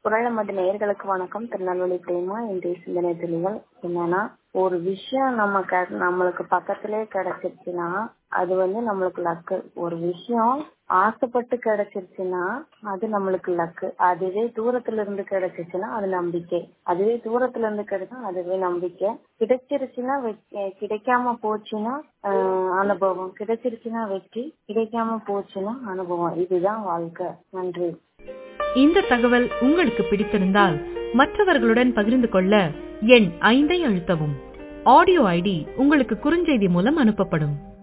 குரலமது நேயர்களுக்கு வணக்கம் திருநெல்வேலி பிரேமா இன்றைய சிந்தனை தெளிவுகள் என்னன்னா ஒரு விஷயம் நம்ம க- நம்மளுக்கு பக்கத்திலே கிடைச்சிருச்சுன்னா அது வந்து நம்மளுக்கு லக்கு ஒரு விஷயம் ஆசைப்பட்டு கிடைச்சிருச்சுன்னா அது நம்மளுக்கு லக்கு அதுவே தூரத்துல இருந்து கிடைச்சிச்சுன்னா அது நம்பிக்கை அதுவே தூரத்துல இருந்து கிடைச்சா அதுவே நம்பிக்கை கிடைச்சிருச்சுன்னா வெ- கிடைக்காம போச்சுன்னா ஆஹ் அனுபவம் கிடைச்சிருச்சுன்னா வெற்றி கிடைக்காம போச்சுன்னா அனுபவம் இதுதான் வாழ்க்கை நன்றி இந்த தகவல் உங்களுக்கு பிடித்திருந்தால் மற்றவர்களுடன் பகிர்ந்து கொள்ள எண் ஐந்தை அழுத்தவும் ஆடியோ ஐடி உங்களுக்கு குறுஞ்செய்தி மூலம் அனுப்பப்படும்